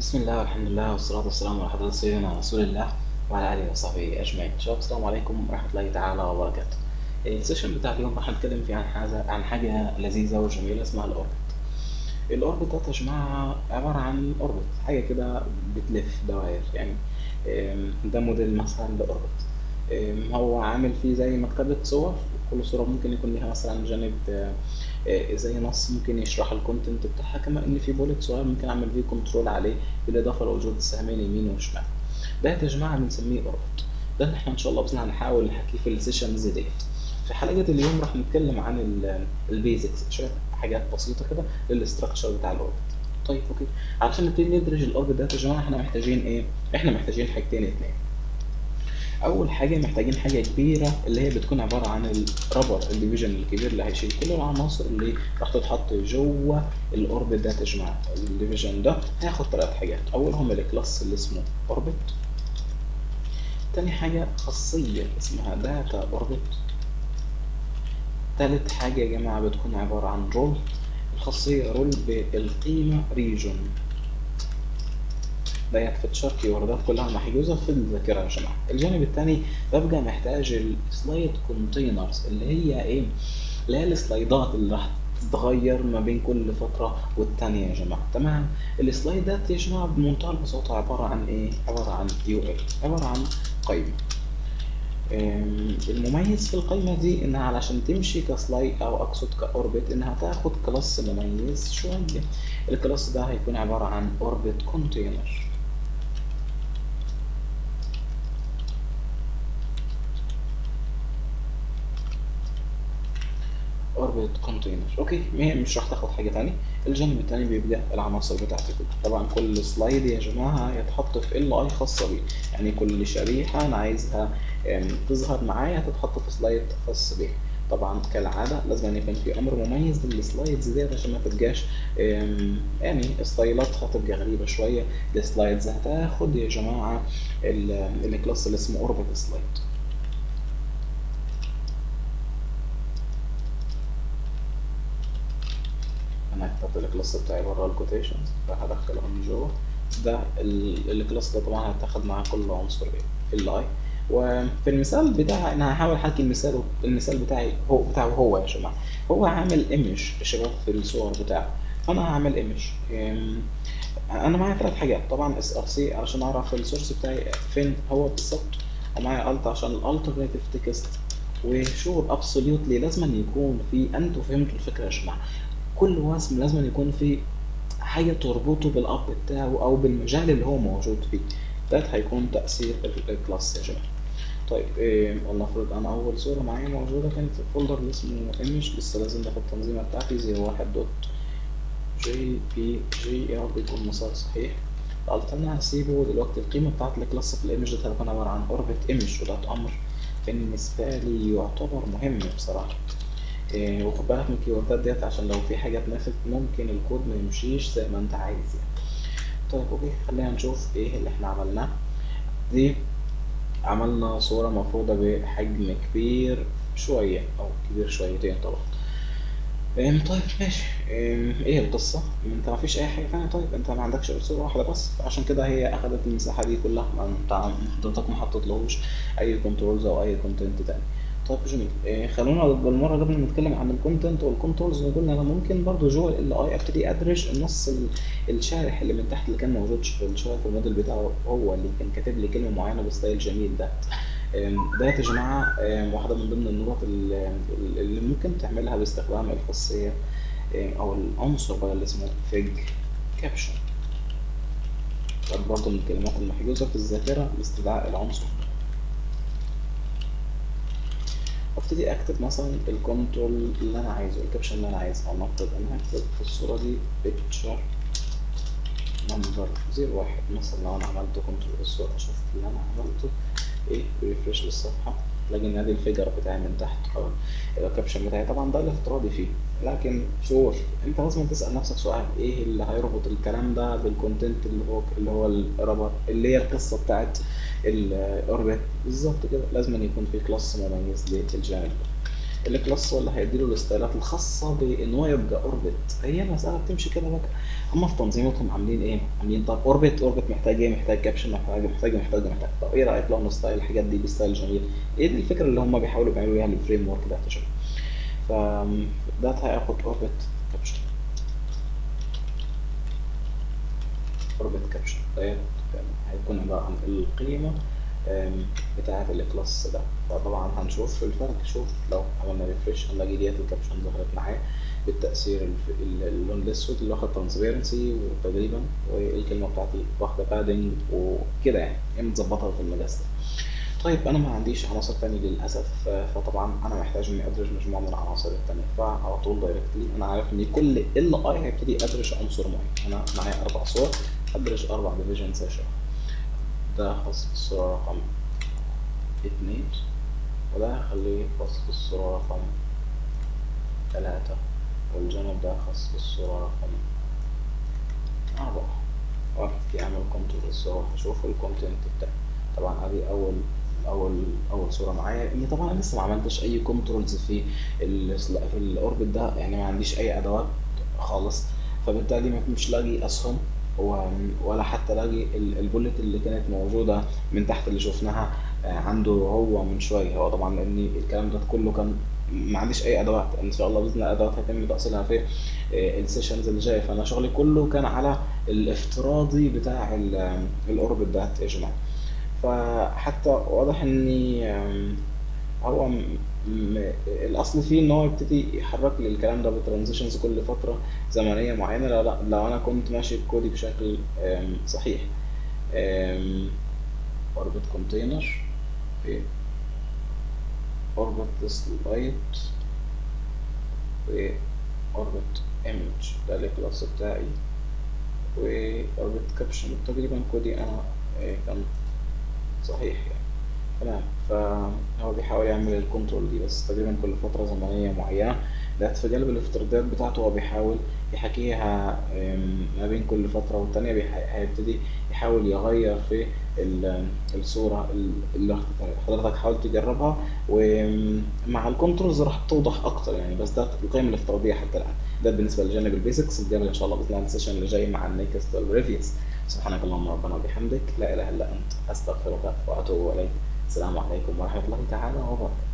بسم الله والحمد لله والصلاة والسلام على حضرة سيدنا رسول الله وعلى آله وصحبه أجمعين شباب السلام عليكم ورحمة الله تعالى وبركاته السيشن بتاع اليوم راح نتكلم فيه عن حاجة عن حاجة لذيذة وجميلة اسمها الأوربت الأوربت ده يا جماعة عبارة عن أوربت حاجة كده بتلف دوائر يعني آم، ده موديل مثلا لأوربت آم، هو عامل فيه زي مكتبة صور كل صورة ممكن يكون ليها مثلا جانب آه، آه، زي نص ممكن يشرح الكونتنت بتاعها كما ان في بوليت صغير ممكن اعمل فيه كنترول عليه بالاضافه لوجود السهمين يمين وشمال ده يا جماعه بنسميه اوربت ده اللي احنا ان شاء الله باذن الله هنحاول نحكيه في السيشنز ديت في حلقه اليوم راح نتكلم عن البيزكس شويه حاجات بسيطه كده للاستراكشر بتاع الاوربت طيب اوكي علشان نبتدي ندرج الاوربت ده يا جماعه احنا محتاجين ايه احنا محتاجين حاجتين اتنين اول حاجه محتاجين حاجه كبيره اللي هي بتكون عباره عن الرابر الديفيجن الكبير اللي هيشيل كل العناصر اللي راح تتحط جوه الاوربت ده يا جماعه الديفيجن ده هياخد ثلاث حاجات اولهم الكلاس اللي اسمه اوربت تاني حاجه خاصيه اسمها داتا اوربت تالت حاجه يا جماعه بتكون عباره عن رول الخاصيه رول بالقيمه ريجون ديت في الشرق كيوردات كلها محجوزة في الذاكرة يا جماعة الجانب التاني ببقى محتاج السلايد كونتينرز اللي هي ايه اللي هي السلايدات اللي راح تتغير ما بين كل فترة والتانية يا جماعة تمام السلايدات يا جماعة بمنتهى البساطة عبارة عن ايه عبارة عن يو ال عبارة عن قائمة أم، المميز في القائمة دي إنها علشان تمشي كسلايد أو أقصد كأوربت إنها تاخد كلاس مميز شوية الكلاس ده هيكون عبارة عن أوربت كونتينر اوربت كونتينر اوكي هي مش راح تاخد حاجه تاني الجانب التاني بيبقى العناصر بتاعتي كلها طبعا كل سلايد يا جماعه هيتحط في ال اي خاصه بيه يعني كل شريحه انا عايزها آم، تظهر معايا هتتحط في سلايد خاص بيها طبعا كالعاده لازم أن يكون في امر مميز للسلايدز ديت عشان ما تبقاش آم، يعني ستايلاتها تبقى غريبه شويه السلايدز هتاخد يا جماعه ال- الكلاس اللي اسمه اوربت سلايد انا كتبت الكلاس بتاعي بره الكوتيشنز فهدخلهم جوه ده ال- الكلاس ده طبعا هتاخد معاه كل عنصر ايه الاي وفي المثال بتاع انا هحاول احكي المثال المثال بتاعي هو بتاعه هو يا جماعه هو عامل ايمج يا شباب في الصور بتاعه انا هعمل ايمج انا معايا ثلاث حاجات طبعا اس ار سي علشان اعرف السورس بتاعي فين هو بالظبط ومعايا الت عشان الالترناتيف تكست وشور ابسوليوتلي لازم يكون في انتوا فهمتوا الفكره يا جماعه كل وسم لازم يكون في حاجة تربطه بالأب بتاعه أو بالمجال اللي هو موجود فيه ده هيكون تأثير ال- الكلاس يا جماعة طيب إيه ولنفرض أنا أول صورة معايا موجودة كانت في الفولدر اللي اسمه ايمج لسه لازم ناخد التنظيمة بتاعتي زي واحد دوت جي بي جي يا رب يكون مسار صحيح قلت أنا هسيبه دلوقتي القيمة بتاعت الكلاس في الايمج ده هتكون عبارة عن اوربت ايمج وده أمر بالنسبة لي يعتبر مهم بصراحة إيه، وخد بالك من الكيوردات ديت عشان لو في حاجة اتنفت ممكن الكود ما يمشيش زي ما انت عايز يعني طيب اوكي خلينا نشوف ايه اللي احنا عملناه دي عملنا صورة مفروضة بحجم كبير شوية او كبير شويتين طبعا إيه، طيب ماشي إيه إيه القصة؟ انت ما فيش اي حاجة تانية طيب انت ما عندكش غير صورة واحدة بس عشان كده هي اخدت المساحة دي كلها ما انت حضرتك ما حطيتلهوش اي كنترولز او اي كونتنت تاني طيب جميل إيه خلونا بالمره قبل ما نتكلم عن الكونتنت والكنترولز نقول انا ممكن برضو جوه ال اي ابتدي ادرج النص ال- الشارح اللي من تحت اللي كان موجود في الشرح في الموديل بتاعه هو اللي كان كاتب لي كلمه معينه بستايل جميل ده إم، ده يا جماعه إم، واحده من ضمن النقط ال- ال- اللي ممكن تعملها باستخدام الخاصيه إم، او العنصر بقى اللي اسمه فيج كابشن برضه من الكلمات المحجوزه في الذاكره لاستدعاء العنصر ابتدي اكتب مثلا الكنترول اللي انا عايزه الكابشن اللي انا عايزه او نفرض انا هكتب في الصوره دي picture نمبر زيرو واحد مثلا لو انا عملت كنترول الصوره شفت اللي انا عملته ايه ريفرش للصفحه تلاقي ان ادي الفيجر بتاعي من تحت او الكابشن بتاعي طبعا ده الافتراضي فيه لكن شور انت لازم تسال نفسك سؤال ايه اللي هيربط الكلام ده بالكونتنت اللي هو اللي هو الربط اللي هي القصه بتاعت الاوربت بالظبط كده لازم أن يكون في كلاس مميز للجانب الكلاس هو اللي هيديله الستايلات الخاصه بان هو يبقى اوربت هي المساله بتمشي كده بقى هم في تنظيماتهم عاملين ايه عاملين طب اوربت اوربت محتاج ايه محتاج كابشن محتاج محتاج محتاج محتاج طب ايه رايك لو نستايل الحاجات دي بستايل جميل ايه دي الفكره اللي هم بيحاولوا يعملوا بيها الفريم ورك ده شغل ف ده هياخد اوربت كابشن اوربت كابشن ديت هيكون عباره عن القيمه آم، بتاعة الكلاس ده فطبعا هنشوف الفرق شوف لو عملنا ريفريش هنلاقي ديت الكابشن ظهرت معاه بالتأثير الف- ال- اللون الأسود اللي واخد ترانسبيرنسي وتقريبا والكلمة بتاعتي واخدة بادنج وكده يعني هي متظبطة في المجاز ده. طيب أنا ما عنديش عناصر تانية للأسف ف- فطبعا أنا محتاج إني أدرج مجموعة من العناصر التانية فعلى طول دايركتلي أنا عارف إن كل ال أي هيبتدي أدرج عنصر معين أنا معايا أربع صور أدرج أربع ديفيجنز يا شباب ده خاص بالصورة رقم اتنين وده هخليه خاص بالصورة رقم تلاتة والجانب ده خاص بالصورة رقم أربعة وقت يعمل كنترول للصورة هشوف الكونتنت بتاعي طبعا ادي أول أول أول صورة معايا إني طبعا أنا لسه ما عملتش أي كنترولز في ال في الأوربت ده يعني ما عنديش أي أدوات خالص فبالتالي ما- مش لاقي أسهم و- ولا حتى لاقي ال- البولت اللي كانت موجودة من تحت اللي شفناها آه، عنده هو من شوية هو طبعا لأن الكلام ده كله كان ما عنديش أي أدوات إن شاء الله بإذن الله الأدوات هيتم تأصيلها في آه، السيشنز اللي جاية فأنا شغلي كله كان على الافتراضي بتاع ال- الأوربت ده يا جماعة فحتى واضح إني آم، هو م... م... الاصل فيه ان هو يبتدي يحرك لي الكلام ده بترانزيشنز كل فتره زمنيه معينه لا لا لو انا كنت ماشي بكودي بشكل آم، صحيح اوربت كونتينر في اوربت سلايد و اوربت ايمج ده الكلاس بتاعي واوربت كابشن تقريبا كودي انا آه، كان صحيح يعني تمام فهو بيحاول يعمل الكنترول دي بس تقريبا كل فترة زمنية معينة ده في قلب الافتراضات بتاعته هو بيحاول يحكيها أم، ما بين كل فترة والتانية بيح- هيبتدي يحاول يغير في ال- الصورة ال- اللي حضرتك حاول تجربها ومع الكنترولز راح توضح أكتر يعني بس ده القيم الافتراضية حتى الآن ده بالنسبة لجانب البيزكس الجانب إن شاء الله بإذن الله السيشن اللي جاي مع النيكست والريفيوز سبحانك اللهم ربنا وبحمدك لا إله إلا أنت أستغفرك وأتوب إليك السلام عليكم ورحمة الله تعالى وبركاته